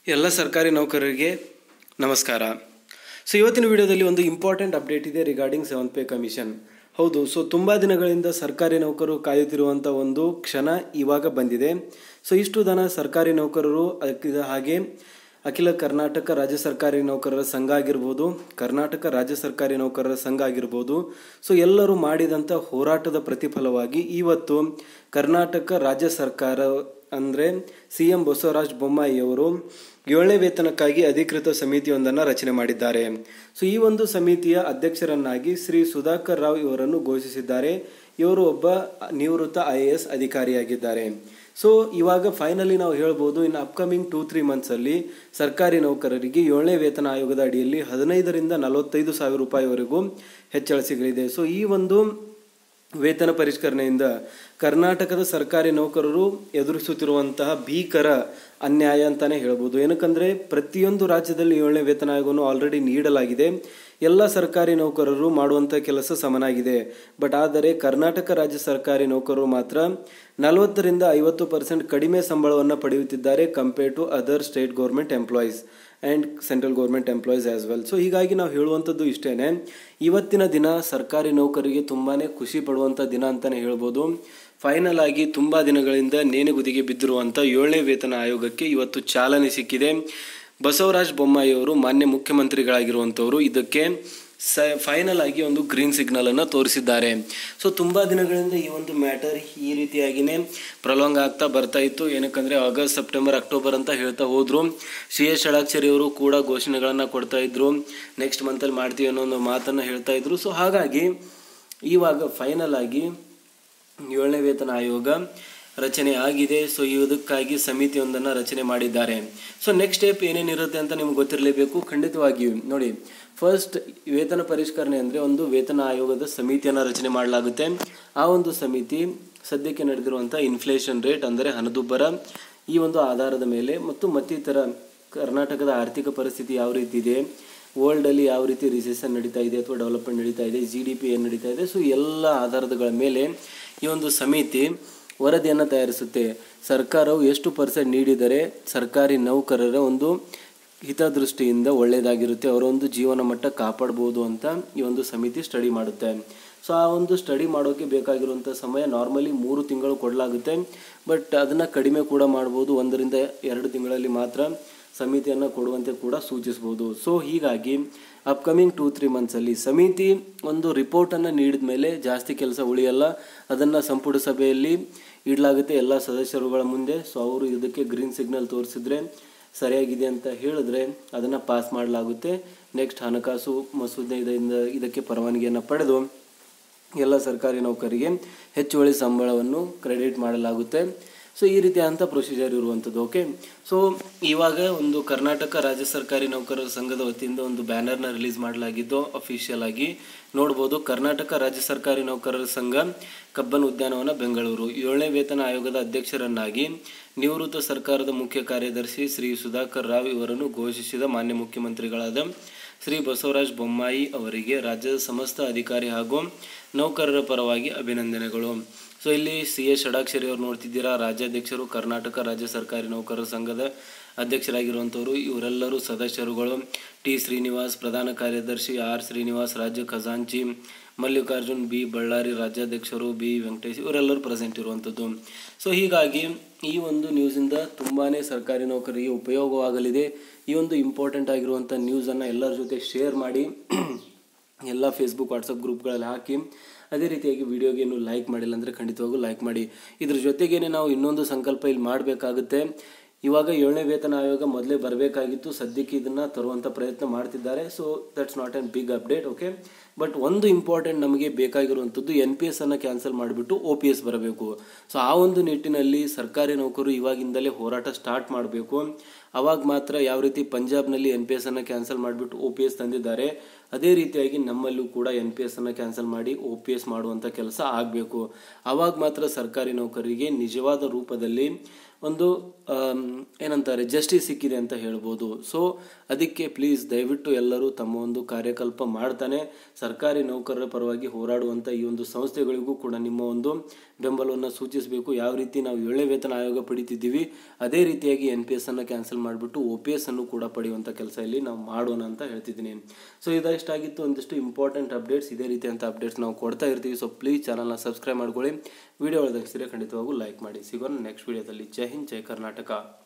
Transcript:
ಎಲ್ಲ ಸರ್ಕಾರಿ ನೌಕರರಿಗೆ ನಮಸ್ಕಾರ ಸೊ ಇವತ್ತಿನ ವಿಡಿಯೋದಲ್ಲಿ ಒಂದು ಇಂಪಾರ್ಟೆಂಟ್ ಅಪ್ಡೇಟ್ ಇದೆ ರಿಗಾರ್ಡಿಂಗ್ ಸೆವೆನ್ ಪೇ ಕಮಿಷನ್ ಹೌದು ಸೊ ತುಂಬ ದಿನಗಳಿಂದ ಸರ್ಕಾರಿ ನೌಕರರು ಕಾಯುತ್ತಿರುವಂಥ ಒಂದು ಕ್ಷಣ ಇವಾಗ ಬಂದಿದೆ ಸೊ ಇಷ್ಟು ದನ ಸರ್ಕಾರಿ ನೌಕರರು ಅಕ್ಕಿದ ಹಾಗೆ ಅಖಿಲ ಕರ್ನಾಟಕ ರಾಜ್ಯ ಸರ್ಕಾರಿ ನೌಕರರ ಸಂಘ ಆಗಿರ್ಬೋದು ಕರ್ನಾಟಕ ರಾಜ್ಯ ಸರ್ಕಾರಿ ನೌಕರರ ಸಂಘ ಆಗಿರ್ಬೋದು ಸೊ ಎಲ್ಲರೂ ಮಾಡಿದಂಥ ಹೋರಾಟದ ಪ್ರತಿಫಲವಾಗಿ ಇವತ್ತು ಕರ್ನಾಟಕ ರಾಜ್ಯ ಸರ್ಕಾರ ಅಂದರೆ ಸಿ ಎಂ ಬಸವರಾಜ ಬೊಮ್ಮಾಯಿ ಅವರು ಏಳನೇ ವೇತನಕ್ಕಾಗಿ ಅಧಿಕೃತ ಸಮಿತಿಯೊಂದನ್ನು ರಚನೆ ಮಾಡಿದ್ದಾರೆ ಸೊ ಈ ಒಂದು ಸಮಿತಿಯ ಅಧ್ಯಕ್ಷರನ್ನಾಗಿ ಶ್ರೀ ಸುಧಾಕರ್ ರಾವ್ ಇವರನ್ನು ಘೋಷಿಸಿದ್ದಾರೆ ಇವರು ಒಬ್ಬ ನಿವೃತ್ತ ಐ ಎ ಎಸ್ ಅಧಿಕಾರಿಯಾಗಿದ್ದಾರೆ ಸೊ ಇವಾಗ ಫೈನಲಿ ನಾವು ಹೇಳ್ಬೋದು ಇನ್ನು ಅಪ್ಕಮಿಂಗ್ ಟೂ ತ್ರೀ ಮಂತ್ಸಲ್ಲಿ ಸರ್ಕಾರಿ ನೌಕರರಿಗೆ ಏಳನೇ ವೇತನ ಆಯೋಗದ ಅಡಿಯಲ್ಲಿ ಹದಿನೈದರಿಂದ ನಲವತ್ತೈದು ಸಾವಿರ ರೂಪಾಯಿವರೆಗೂ ಹೆಚ್ಚಳ ಸಿಗಲಿದೆ ಸೊ ಈ ಒಂದು ವೇತನ ಪರಿಷ್ಕರಣೆಯಿಂದ ಕರ್ನಾಟಕದ ಸರ್ಕಾರಿ ನೌಕರರು ಎದುರಿಸುತ್ತಿರುವಂತಹ ಭೀಕರ ಅನ್ಯಾಯ ಅಂತಾನೆ ಹೇಳ್ಬೋದು ಏನಕ್ಕಂದ್ರೆ ಪ್ರತಿಯೊಂದು ರಾಜ್ಯದಲ್ಲಿ ಏಳನೇ ವೇತನ ಆಯೋಗವನ್ನು ಆಲ್ರೆಡಿ ನೀಡಲಾಗಿದೆ ಎಲ್ಲ ಸರ್ಕಾರಿ ನೌಕರರು ಮಾಡುವಂಥ ಕೆಲಸ ಸಮನಾಗಿದೆ ಬಟ್ ಆದರೆ ಕರ್ನಾಟಕ ರಾಜ್ಯ ಸರ್ಕಾರಿ ನೌಕರರು ಮಾತ್ರ ನಲವತ್ತರಿಂದ ಐವತ್ತು ಪರ್ಸೆಂಟ್ ಕಡಿಮೆ ಸಂಬಳವನ್ನು ಪಡೆಯುತ್ತಿದ್ದಾರೆ compare to other state government employees and central government employees as well so ಹೀಗಾಗಿ ನಾವು ಹೇಳುವಂಥದ್ದು ಇಷ್ಟೇ ಇವತ್ತಿನ ದಿನ ಸರ್ಕಾರಿ ನೌಕರಿಗೆ ತುಂಬಾ ಖುಷಿ ಪಡುವಂಥ ದಿನ ಅಂತಲೇ ಹೇಳ್ಬೋದು ಫೈನಲ್ ಆಗಿ ತುಂಬ ದಿನಗಳಿಂದ ನೇಣುಗುದಿಗೆ ಬಿದ್ದಿರುವಂಥ ಏಳನೇ ವೇತನ ಆಯೋಗಕ್ಕೆ ಇವತ್ತು ಚಾಲನೆ ಸಿಕ್ಕಿದೆ ಬಸವರಾಜ ಬೊಮ್ಮಾಯಿ ಅವರು ಮಾನ್ಯ ಮುಖ್ಯಮಂತ್ರಿಗಳಾಗಿರುವಂಥವರು ಇದಕ್ಕೆ ಸ ಫೈನಲ್ ಆಗಿ ಒಂದು ಗ್ರೀನ್ ಸಿಗ್ನಲ್ ಅನ್ನು ತೋರಿಸಿದ್ದಾರೆ ಸೊ ತುಂಬ ದಿನಗಳಿಂದ ಈ ಒಂದು ಮ್ಯಾಟರ್ ಈ ರೀತಿಯಾಗಿಯೇ ಪ್ರಲಾಂಗ್ ಆಗ್ತಾ ಬರ್ತಾ ಇತ್ತು ಏನಕ್ಕಂದ್ರೆ ಆಗಸ್ಟ್ ಸೆಪ್ಟೆಂಬರ್ ಅಕ್ಟೋಬರ್ ಅಂತ ಹೇಳ್ತಾ ಹೋದ್ರು ಸಿ ಎಸ್ ಷಡಾಕ್ಷರಿ ಅವರು ಕೂಡ ಘೋಷಣೆಗಳನ್ನು ಕೊಡ್ತಾ ಇದ್ರು ನೆಕ್ಸ್ಟ್ ಮಂತಲ್ಲಿ ಮಾಡ್ತೀವಿ ಅನ್ನೋ ಒಂದು ಮಾತನ್ನು ಹೇಳ್ತಾ ಇದ್ರು ಸೊ ಹಾಗಾಗಿ ಇವಾಗ ಫೈನಲ್ ಆಗಿ ಏಳನೇ ವೇತನ ಆಯೋಗ ರಚನೆ ಆಗಿದೆ ಸೊ ಇದಕ್ಕಾಗಿ ಸಮಿತಿಯೊಂದನ್ನು ರಚನೆ ಮಾಡಿದ್ದಾರೆ ಸೊ ನೆಕ್ಸ್ಟ್ ಸ್ಟೆಪ್ ಏನೇನಿರುತ್ತೆ ಅಂತ ನಿಮ್ಗೆ ಗೊತ್ತಿರಲೇಬೇಕು ಖಂಡಿತವಾಗಿಯೂ ನೋಡಿ ಫಸ್ಟ್ ವೇತನ ಪರಿಷ್ಕರಣೆ ಅಂದರೆ ಒಂದು ವೇತನ ಆಯೋಗದ ಸಮಿತಿಯನ್ನು ರಚನೆ ಮಾಡಲಾಗುತ್ತೆ ಆ ಒಂದು ಸಮಿತಿ ಸದ್ಯಕ್ಕೆ ನಡೆದಿರುವಂಥ ಇನ್ಫ್ಲೇಷನ್ ರೇಟ್ ಅಂದರೆ ಹಣದುಬ್ಬರ ಈ ಒಂದು ಆಧಾರದ ಮೇಲೆ ಮತ್ತು ಮತ್ತಿತರ ಕರ್ನಾಟಕದ ಆರ್ಥಿಕ ಪರಿಸ್ಥಿತಿ ಯಾವ ರೀತಿ ಇದೆ ವರ್ಲ್ಡಲ್ಲಿ ಯಾವ ರೀತಿ ರಿಸೆಷನ್ ನಡೀತಾ ಇದೆ ಅಥವಾ ಡೆವಲಪ್ಮೆಂಟ್ ನಡೀತಾ ಇದೆ ಜಿ ಡಿ ಪಿ ಏನು ನಡೀತಾ ಇದೆ ಸೊ ಎಲ್ಲ ಆಧಾರಗಳ ಮೇಲೆ ಈ ಒಂದು ಸಮಿತಿ ವರದಿಯನ್ನು ತಯಾರಿಸುತ್ತೆ ಸರ್ಕಾರವು ಎಷ್ಟು ಪರ್ಸೆಂಟ್ ನೀಡಿದರೆ ಸರ್ಕಾರಿ ನೌಕರರ ಒಂದು ಹಿತದೃಷ್ಟಿಯಿಂದ ಒಳ್ಳೆಯದಾಗಿರುತ್ತೆ ಅವರ ಒಂದು ಜೀವನ ಮಟ್ಟ ಕಾಪಾಡ್ಬೋದು ಅಂತ ಈ ಒಂದು ಸಮಿತಿ ಸ್ಟಡಿ ಮಾಡುತ್ತೆ ಸೊ ಆ ಒಂದು ಸ್ಟಡಿ ಮಾಡೋಕ್ಕೆ ಬೇಕಾಗಿರುವಂಥ ಸಮಯ ನಾರ್ಮಲಿ ಮೂರು ತಿಂಗಳು ಕೊಡಲಾಗುತ್ತೆ ಬಟ್ ಅದನ್ನು ಕಡಿಮೆ ಕೂಡ ಮಾಡ್ಬೋದು ಒಂದರಿಂದ ಎರಡು ತಿಂಗಳಲ್ಲಿ ಮಾತ್ರ ಸಮಿತಿಯನ್ನು ಕೊಡುವಂತೆ ಕೂಡ ಸೂಚಿಸ್ಬೋದು ಸೊ ಹೀಗಾಗಿ ಅಪ್ಕಮಿಂಗ್ ಟೂ ತ್ರೀ ಮಂತ್ಸಲ್ಲಿ ಸಮಿತಿ ಒಂದು ರಿಪೋರ್ಟನ್ನು ನೀಡಿದ ಮೇಲೆ ಜಾಸ್ತಿ ಕೆಲಸ ಉಳಿಯಲ್ಲ ಅದನ್ನು ಸಂಪುಟ ಸಭೆಯಲ್ಲಿ ಇಡಲಾಗುತ್ತೆ ಎಲ್ಲ ಸದಸ್ಯರುಗಳ ಮುಂದೆ ಸೊ ಅವರು ಇದಕ್ಕೆ ಗ್ರೀನ್ ಸಿಗ್ನಲ್ ತೋರಿಸಿದ್ರೆ ಸರಿಯಾಗಿದೆ ಅಂತ ಹೇಳಿದ್ರೆ ಅದನ್ನು ಪಾಸ್ ಮಾಡಲಾಗುತ್ತೆ ನೆಕ್ಸ್ಟ್ ಹಣಕಾಸು ಮಸೂದೆಯಿಂದ ಇದಕ್ಕೆ ಪರವಾನಗಿಯನ್ನು ಪಡೆದು ಎಲ್ಲ ಸರ್ಕಾರಿ ನೌಕರಿಗೆ ಹೆಚ್ಚುವಳಿ ಸಂಬಳವನ್ನು ಕ್ರೆಡಿಟ್ ಮಾಡಲಾಗುತ್ತೆ ಸೊ ಈ ರೀತಿಯಾದಂಥ ಪ್ರೊಸೀಜರ್ ಇರುವಂಥದ್ದು ಓಕೆ ಸೊ ಇವಾಗ ಒಂದು ಕರ್ನಾಟಕ ರಾಜ್ಯ ಸರ್ಕಾರಿ ನೌಕರರ ಸಂಘದ ವತಿಯಿಂದ ಒಂದು ಬ್ಯಾನರ್ನ ರಿಲೀಸ್ ಮಾಡಲಾಗಿದ್ದು ಅಫಿಷಿಯಲ್ ಆಗಿ ನೋಡ್ಬೋದು ಕರ್ನಾಟಕ ರಾಜ್ಯ ಸರ್ಕಾರಿ ನೌಕರರ ಸಂಘ ಕಬ್ಬನ್ ಉದ್ಯಾನವನ ಬೆಂಗಳೂರು ಏಳನೇ ವೇತನ ಆಯೋಗದ ಅಧ್ಯಕ್ಷರನ್ನಾಗಿ ನಿವೃತ್ತ ಸರ್ಕಾರದ ಮುಖ್ಯ ಕಾರ್ಯದರ್ಶಿ ಶ್ರೀ ಸುಧಾಕರ್ ರಾವ್ ಇವರನ್ನು ಘೋಷಿಸಿದ ಮಾನ್ಯ ಮುಖ್ಯಮಂತ್ರಿಗಳಾದ ಶ್ರೀ ಬಸವರಾಜ ಬೊಮ್ಮಾಯಿ ಅವರಿಗೆ ರಾಜ್ಯದ ಸಮಸ್ತ ಅಧಿಕಾರಿ ಹಾಗೂ ನೌಕರರ ಪರವಾಗಿ ಅಭಿನಂದನೆಗಳು ಸೊ ಇಲ್ಲಿ ಸಿ ಎಸ್ ಷಡಾಕ್ಷರಿ ಅವರು ನೋಡ್ತಿದ್ದೀರಾ ರಾಜ್ಯಾಧ್ಯಕ್ಷರು ಕರ್ನಾಟಕ ರಾಜ್ಯ ಸರ್ಕಾರಿ ನೌಕರರ ಸಂಘದ ಅಧ್ಯಕ್ಷರಾಗಿರುವಂಥವರು ಇವರೆಲ್ಲರೂ ಸದಸ್ಯರುಗಳು ಟಿ ಶ್ರೀನಿವಾಸ್ ಪ್ರಧಾನ ಕಾರ್ಯದರ್ಶಿ ಆರ್ ಶ್ರೀನಿವಾಸ್ ರಾಜ್ಯ ಖಜಾಂಚಿ ಮಲ್ಲಿಕಾರ್ಜುನ್ ಬಿ ಬಳ್ಳಾರಿ ರಾಜ್ಯಾಧ್ಯಕ್ಷರು ಬಿ ವೆಂಕಟೇಶ್ ಇವರೆಲ್ಲರೂ ಪ್ರೆಸೆಂಟ್ ಇರುವಂಥದ್ದು ಸೊ ಹೀಗಾಗಿ ಈ ಒಂದು ನ್ಯೂಸಿಂದ ತುಂಬಾ ಸರ್ಕಾರಿ ನೌಕರರಿಗೆ ಉಪಯೋಗವಾಗಲಿದೆ ಈ ಒಂದು ಇಂಪಾರ್ಟೆಂಟ್ ಆಗಿರುವಂಥ ನ್ಯೂಸನ್ನು ಎಲ್ಲರ ಜೊತೆ ಶೇರ್ ಮಾಡಿ ಎಲ್ಲ ಫೇಸ್ಬುಕ್ ವಾಟ್ಸಪ್ ಗ್ರೂಪ್ಗಳಲ್ಲಿ ಹಾಕಿ ಅದೇ ರೀತಿಯಾಗಿ ವಿಡಿಯೋಗೆ ಏನು ಲೈಕ್ ಮಾಡಿಲ್ಲ ಅಂದರೆ ಖಂಡಿತವಾಗೂ ಲೈಕ್ ಮಾಡಿ ಇದ್ರ ಜೊತೆಗೇನೆ ನಾವು ಇನ್ನೊಂದು ಸಂಕಲ್ಪ ಇಲ್ಲಿ ಮಾಡಬೇಕಾಗುತ್ತೆ ಇವಾಗ ಏಳನೇ ವೇತನ ಆಯೋಗ ಮೊದಲೇ ಬರಬೇಕಾಗಿತ್ತು ಸದ್ಯಕ್ಕೆ ಇದನ್ನು ತರುವಂಥ ಪ್ರಯತ್ನ ಮಾಡ್ತಿದ್ದಾರೆ so that's not on big update okay but ಒಂದು ಇಂಪಾರ್ಟೆಂಟ್ ನಮಗೆ ಬೇಕಾಗಿರುವಂಥದ್ದು ಎನ್ ಪಿ ಎಸ್ ಅನ್ನು ಕ್ಯಾನ್ಸಲ್ ಮಾಡಿಬಿಟ್ಟು ಒ ಪಿ ಎಸ್ ಬರಬೇಕು ಸೊ ಆ ಒಂದು ನಿಟ್ಟಿನಲ್ಲಿ ಸರ್ಕಾರಿ ನೌಕರು ಇವಾಗಿಂದಲೇ ಹೋರಾಟ ಸ್ಟಾರ್ಟ್ ಮಾಡಬೇಕು ಅವಾಗ ಮಾತ್ರ ಯಾವ ರೀತಿ ಪಂಜಾಬ್ನಲ್ಲಿ ಎನ್ ಪಿ ಎಸ್ ಅನ್ನು ಕ್ಯಾನ್ಸಲ್ ಮಾಡಿಬಿಟ್ಟು ಒ ಪಿ ಎಸ್ ತಂದಿದ್ದಾರೆ ಅದೇ ರೀತಿಯಾಗಿ ನಮ್ಮಲ್ಲೂ ಕೂಡ ಎನ್ ಪಿ ಎಸ್ ಅನ್ನು ಕ್ಯಾನ್ಸಲ್ ಮಾಡಿ ಒ ಪಿ ಎಸ್ ಮಾಡುವಂಥ ಕೆಲಸ ಆಗಬೇಕು ಆವಾಗ ಮಾತ್ರ ಸರ್ಕಾರಿ ನೌಕರರಿಗೆ ನಿಜವಾದ ರೂಪದಲ್ಲಿ ಒಂದು ಏನಂತಾರೆ ಜಸ್ಟಿಸ್ ಸಿಕ್ಕಿದೆ ಅಂತ ಹೇಳ್ಬೋದು ಸೊ ಅದಕ್ಕೆ ಪ್ಲೀಸ್ ದಯವಿಟ್ಟು ಎಲ್ಲರೂ ತಮ್ಮ ಒಂದು ಕಾರ್ಯಕಲ್ಪ ಮಾಡ್ತಾನೆ ಸರ್ಕಾರಿ ನೌಕರರ ಪರವಾಗಿ ಹೋರಾಡುವಂಥ ಈ ಒಂದು ಸಂಸ್ಥೆಗಳಿಗೂ ಕೂಡ ನಿಮ್ಮ ಒಂದು ಬೆಂಬಲವನ್ನು ಸೂಚಿಸಬೇಕು ಯಾವ ರೀತಿ ನಾವು ಏಳನೇ ವೇತನ ಆಯೋಗ ಪಡಿತಿದ್ದೀವಿ ಅದೇ ರೀತಿಯಾಗಿ ಎನ್ ಪಿ ಎಸ್ ಅನ್ನು ಕ್ಯಾನ್ಸಲ್ ಮಾಡಿಬಿಟ್ಟು ಒ ಪಿ ಎಸ್ ಅನ್ನು ಕೂಡ ಪಡೆಯುವಂಥ ಕೆಲಸ ಇಲ್ಲಿ ನಾವು ಮಾಡೋಣ ಅಂತ ಹೇಳ್ತಿದ್ದೀನಿ ಸೊ ಇದಾಗಿತ್ತು ಒಂದಿಷ್ಟು ಇಂಪಾರ್ಟೆಂಟ್ ಅಪ್ಡೇಟ್ಸ್ ಇದೇ ರೀತಿಯಂಥ ಅಪ್ಡೇಟ್ಸ್ ನಾವು ಕೊಡ್ತಾ ಇರ್ತೀವಿ ಸೊ ಪ್ಲೀಸ್ ಚಾನಲ್ನ ಸಬ್ಸ್ಕ್ರೈಬ್ ಮಾಡ್ಕೊಳ್ಳಿ ವಿಡಿಯೋ ಒಳಗೆ ಖಂಡಿತವಾಗೂ ಲೈಕ್ ಮಾಡಿ ಸಿಗೋಣ ನೆಕ್ಸ್ಟ್ ವಿಡಿಯೋದಲ್ಲಿ ಜೈ ಹಿಂದ್ ಜೈ ಕರ್ನಾಟಕ